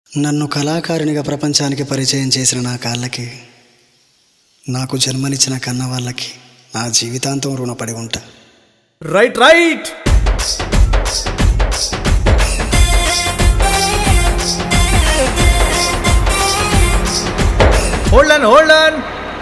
నన్ను కళాకారునిగా ప్రపంచానికి పరిచయం చేసిన నా కాళ్ళకి నాకు జన్మనిచ్చిన కన్న వాళ్ళకి నా జీవితాంతం రుణపడి ఉంటా right right hold on hold on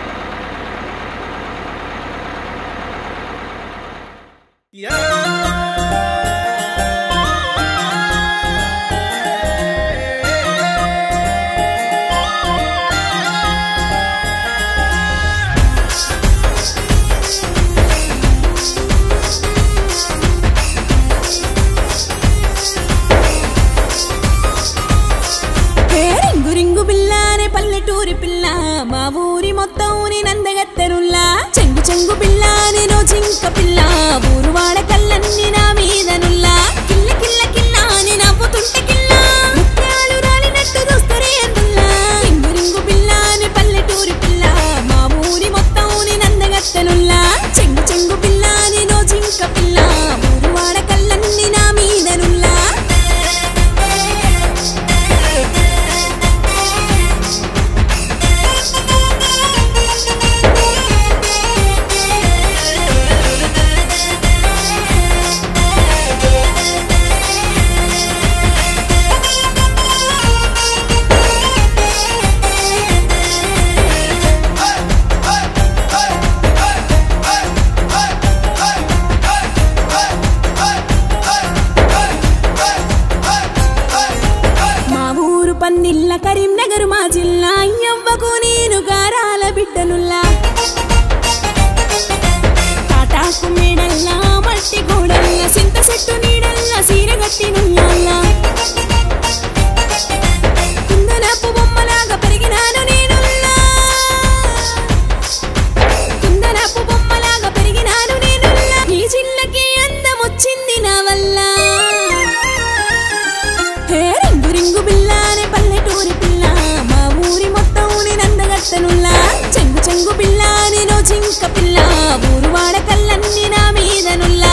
hey ring ring పిల్ల అనే పల్లెటూరి పిల్ల మా ఊరి మొత్తం నీ నందగత్తెరుల్లా చెంగు చెంగు పిల్ల అని రోజింక పిల్ల ఊరు వాడ కళ్ళన్ని నా మీద నుల్లా కిల్ల కిల్ల కిల్ల అని నవ్వుతుంటే కిల్ల ముత్యాలు రాలినట్టు చూస్తరే అందుల్లా రింగు రింగు పిల్ల అని పల్లెటూరి పిల్ల మా ఊరి మొత్తం నీ నందగత్తెనుల్లా చెంగు చెంగు పిల్ల అని రోజింక పిల్ల ఊరు వాడ కళ్ళన్ని నా మీద నుల్లా మా ఊరు పన్నిల్ల కరీంనగర్ మా జిల్లా అయ్యవ్వకు నేను గారాల బిడ్డనుల్లా తాటాకు మేడల్లా మట్టి గోడల్లా సింత చెట్టు నీడల్లా సీరగట్టి నుల్లాల్లా కుందనపు బొమ్మలాగా పెరిగినాను నేనుల్లా కుందనపు బొమ్మలాగా పెరిగినాను నేనుల్లా ఈ జిల్లకి అందం వచ్చింది నా వల్ల హే రింగు రింగు పిల్ల అనే పల్లెటూరి పిల్ల మా ఊరి మొత్తం నందగట్టనుల్లా చెంగు చెంగు పిల్ల అని జింక పిల్ల ఊరు వాడ కళ్ళన్ని నా మీద నుల్లా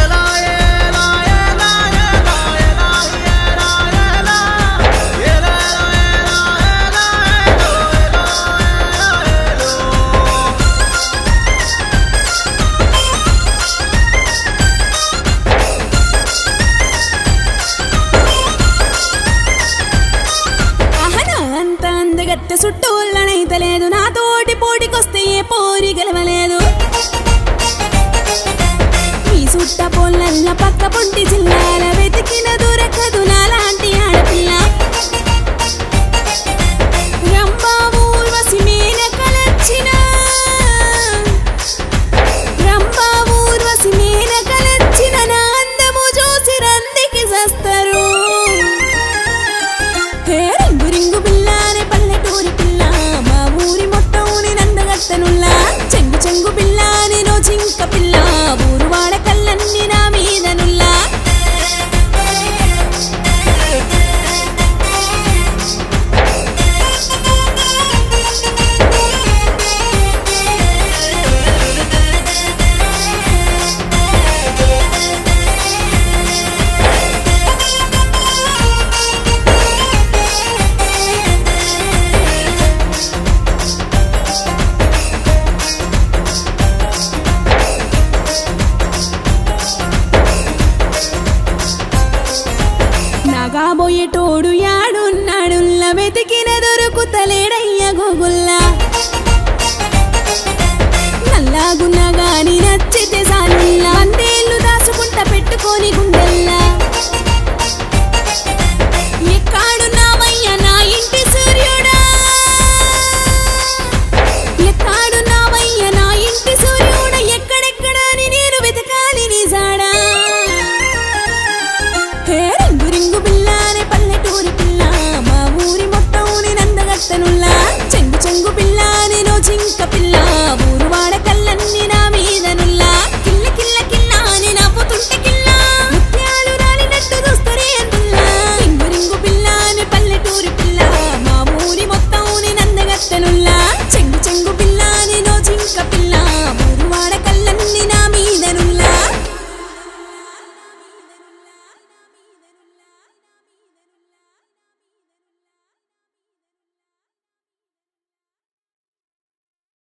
అహనా అంత అందగత్తె చుట్టూ లేదు నా తోటి పోటీకొస్తే ఏ పోరి గెలవలేదు ఈ సుట్ట పొల్లల్ల పక్క పొంటి జిల్లాల వెతికిన దొరకదు నాలాంటి ఆడపిల్ల రంభా ఊర్వశి మేనకలొచ్చిన రంభా ఊర్వశి మేనకలొచ్చిన నా అందము చూసి రందికి సస్తారు హే రింగు రింగు పిల్ల అనే పల్లెటూరి పిల్ల మా ఊరి మొత్తం నందగత్తనుల్లా చెంగు చెంగు పిల్ల అని జింక పిల్ల ఊరు వాడ కళ్ళన్ని నా మీద నుల్లా నాగాబోయేటోడు యాడున్నాడుల్ల వెతికిన దొరుకుతలేడ